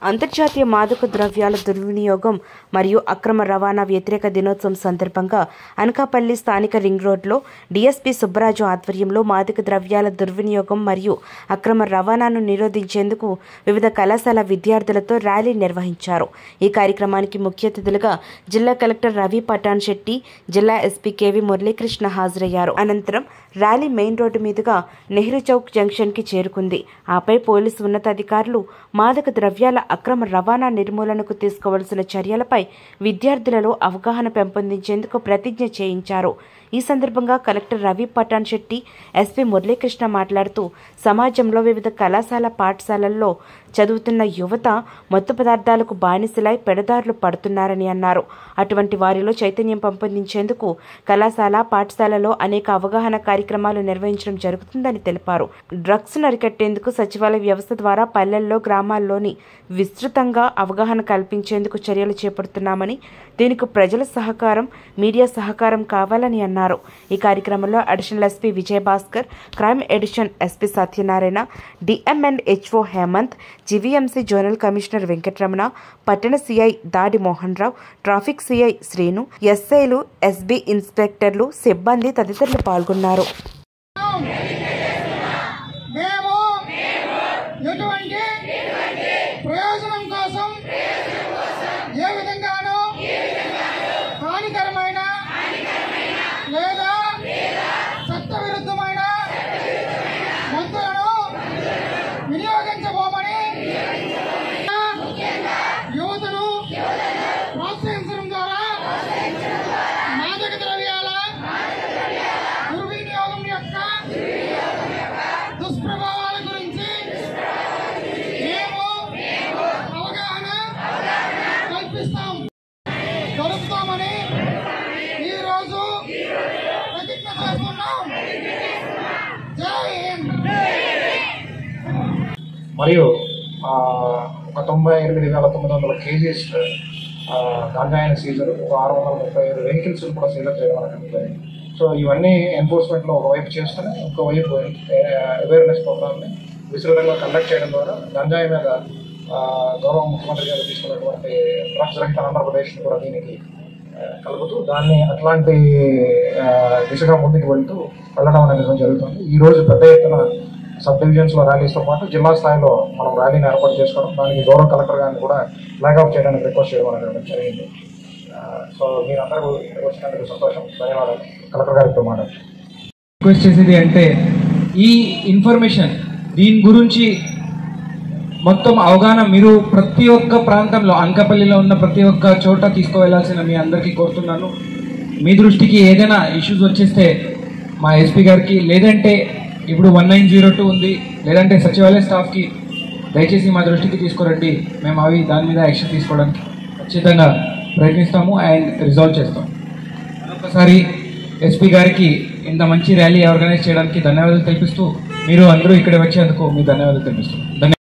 అంతర్జాతీయ మాదక ద్రవ్యాల దుర్వినియోగం మరియు అక్రమ రవాణా వ్యతిరేక దినోత్సవం సందర్భంగా అనకాపల్లి స్థానిక రింగ్ రోడ్లో డీఎస్పీ సుబ్బరాజు ఆధ్వర్యంలో మాదక ద్రవ్యాల దుర్వినియోగం మరియు అక్రమ రవాణాను నిరోధించేందుకు వివిధ కళాశాల విద్యార్థులతో ర్యాలీ నిర్వహించారు ఈ కార్యక్రమానికి ముఖ్య అతిథులుగా జిల్లా కలెక్టర్ రవి పటాన్ శెట్టి జిల్లా ఎస్పీ కేవి మురళీకృష్ణ హాజరయ్యారు అనంతరం ర్యాలీ మెయిన్ రోడ్డు మీదుగా నెహ్రూ చౌక్ జంక్షన్ కి చేరుకుంది ఆపై పోలీసు ఉన్నతాధికారులు మాదక ద్రవ్యాల అక్రమ రవాణా నిర్మూలనకు తీసుకోవాల్సిన చర్యలపై విద్యార్థులలో అవగాహన పెంపొందించేందుకు ప్రతిజ్ఞ చేయించారు ఈ సందర్భంగా కలెక్టర్ రవి పటాన్ శెట్టి ఎస్పీ మురళీకృష్ణ మాట్లాడుతూ సమాజంలో వివిధ కళాశాల పాఠశాలల్లో చదువుతున్న యువత మత్తు పదార్థాలకు బానిసలై పెడదారులు పడుతున్నారని అన్నారు అటువంటి వారిలో చైతన్యం పెంపొందించేందుకు కళాశాల పాఠశాలలో అనేక అవగాహన కార్యక్రమాలు నిర్వహించడం జరుగుతుందని తెలిపారు డ్రగ్స్ అరికట్టేందుకు సచివాలయ వ్యవస్థ ద్వారా పల్లెల్లో గ్రామాల్లోని విస్తృతంగా అవగాహన కల్పించేందుకు చర్యలు చేపడుతున్నామని దీనికి ప్రజల సహకారం మీడియా సహకారం కావాలని అన్నారు ఈ కార్యక్రమంలో additional SP Vijayabhaskar crime additional SP Satyanarayana DM and HO Hemanth GVMC zonal commissioner Venkataramana పట్టణ CI Dadi Mohan Rao traffic CI Srinu ఎస్ఐలు ఎస్బీ ఇన్స్పెక్టర్లు సిబ్బంది తదితరులు పాల్గొన్నారు మేము ఎటువంటి ప్రయోజనం కోసం ఏ విధంగానూ హానికరమైన లేదా చట్ట విరుద్ధమైన మందులను వినియోగించబోమని యువతను ప్రోత్సహించడం ద్వారా మాదక ద్రవ్యాల దుర్వినియోగం యొక్క దుష్ప్రభావాల గురించి మేము అవగాహన కల్పిస్తాం జరుపుతామని ఈరోజు ప్రతిజ్ఞ చేస్తున్నాం జై హింద్ మరియు ఆ, ఒక తొంభై ఎనిమిది వేల తొమ్మిది వందల కేజీస్ గంజాయిని సీజర్ ఒక ఆరు వందల ముప్పై ఐదు వెహికల్స్ కూడా సీజర్ చేయడం అనేది సో ఇవన్నీ ఎన్ఫోర్స్మెంట్లో ఒకవైపు చేస్తూనే ఇంకోవైపు అవేర్నెస్ ప్రోగ్రామ్ని విస్తృతంగా కండక్ట్ చేయడం ద్వారా గంజాయి మీద ఆ, గౌరవ ముఖ్యమంత్రి గారు తీసుకున్నటువంటి డ్రగ్స్ రహిత ఆంధ్రప్రదేశ్ని కూడా దీనికి ఆ, కలుపుతూ దాన్ని అట్లాంటి ఆ, దిశగా ముందుకు వెళ్తూ వెళ్ళడం అనేది జరుగుతుంది ఈ రోజు పెద్ద ఎత్తున సబ్ డివిజన్స్ లో ర్యాలీస్తో పాటు జిల్లా స్థాయిలో మనం ర్యాలీని ఏర్పాటు చేసుకోవడం దానికి గౌరవ కలెక్టర్ గారిని కూడా ఫ్లాగ్ చేయడానికి రిక్వెస్ట్ చేయడం అనేది జరిగింది ఆ, సో మీరందరూ ఇక్కడికి వచ్చినందుకు సంతోషం ధన్యవాదాలు కలెక్టర్ గారితో మాట్లాడారు రిక్వెస్ట్ చేసేది అంటే ఈ ఇన్ఫర్మేషన్ దీని గురించి మొత్తం అవగాహన మీరు ప్రతి ఒక్క ప్రాంతంలో అనకాపల్లిలో ఉన్న ప్రతి ఒక్క చోట తీసుకువెళ్లాల్సిన మీ అందరికీ కోరుతున్నాను మీ దృష్టికి ఏదైనా ఇష్యూస్ వచ్చేస్తే మా ఎస్పీ గారికి లేదంటే ఇప్పుడు వన్ నైన్ జీరో టూ ఉంది లేదంటే సచివాలయ స్టాఫ్కి దయచేసి మా దృష్టికి తీసుకురండి మేము అవి దాని మీద యాక్షన్ తీసుకోవడానికి ఖచ్చితంగా ప్రయత్నిస్తాము అండ్ రిజాల్వ్ చేస్తాం మరొకసారి ఎస్పీ గారికి ఇంత మంచి ర్యాలీ ఆర్గనైజ్ చేయడానికి ధన్యవాదాలు తెలిపిస్తూ మీరు అందరూ ఇక్కడ వచ్చేందుకు మీ ధన్యవాదాలు తెలిపిస్తున్నాం ధన్యవాదాలు